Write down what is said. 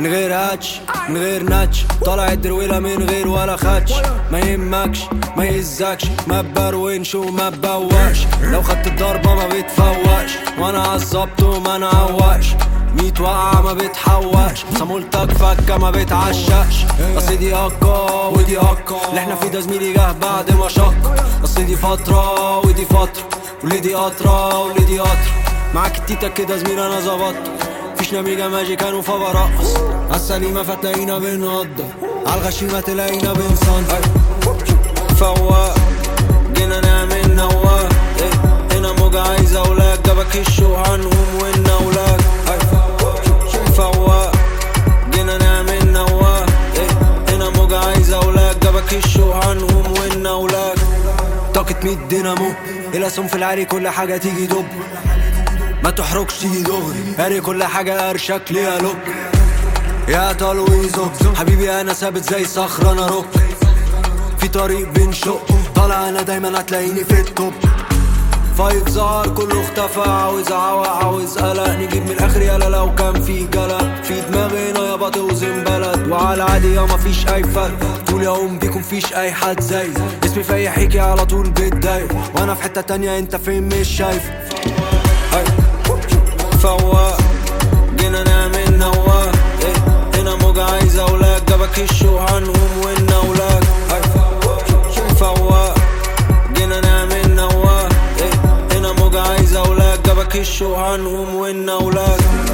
غير هاتش من غير ناتش طالع الدرويلة من غير ولا خاتش ما يهمكش ما يهزكش ما بروينش وما بواش لو خدت الضربة ما بتفوقش وانا عالظبط وما نعوقش ميت وقعة ما بتحوش صامولتك فكة ما بتعشقش اصل دي اقا ودي اقا اللي احنا فيه ده زميلي جه بعد ما شق اصل دي فترة ودي فترة واللي دي قطرة واللي دي قطرة معاك التيتا كده زميل انا ظبطت فيش نميجة ماجي كانوا فبرقص عالسليمة فتلاقينا بنقدر عالغشيمة تلاقينا بنصنع فواق جينا نعمل نواق إيه، هنا موجة عايزة أولاد جابك الشوق عنهم والنولاك فواق جينا نعمل نواق إيه، هنا موجة عايزة أولاد جابك الشوق عنهم والنولاك طاقة مية دينامو الأسهم في العري كل حاجة تيجي دب ما تحركش تيجي دغري هاري كل حاجة قرشك ليها لوك يا تلويزو حبيبي انا ثابت زي صخرة انا روك في طريق بنشق طالع انا دايما هتلاقيني في التوب فايف ظهر كله اختفى عاوز عوق عاوز قلق نجيب من الاخر يالا لو كان في قلق في دماغي هنا يابا توزن بلد وعلى العادي يا مفيش اي فرق طول يوم بيكون فيش اي حد زي اسمي في اي حكي على طول بتضايق وانا في حتة تانية انت فين مش شايف أي. فواق جينا نعمل نواق إيه، هنا موجة عايزة أولاد جابك الشوق عنهم والنولاك أي. فواق جينا نعمل نواق إيه، هنا موجة عايزة أولاد جابك الشوق عنهم والنولاك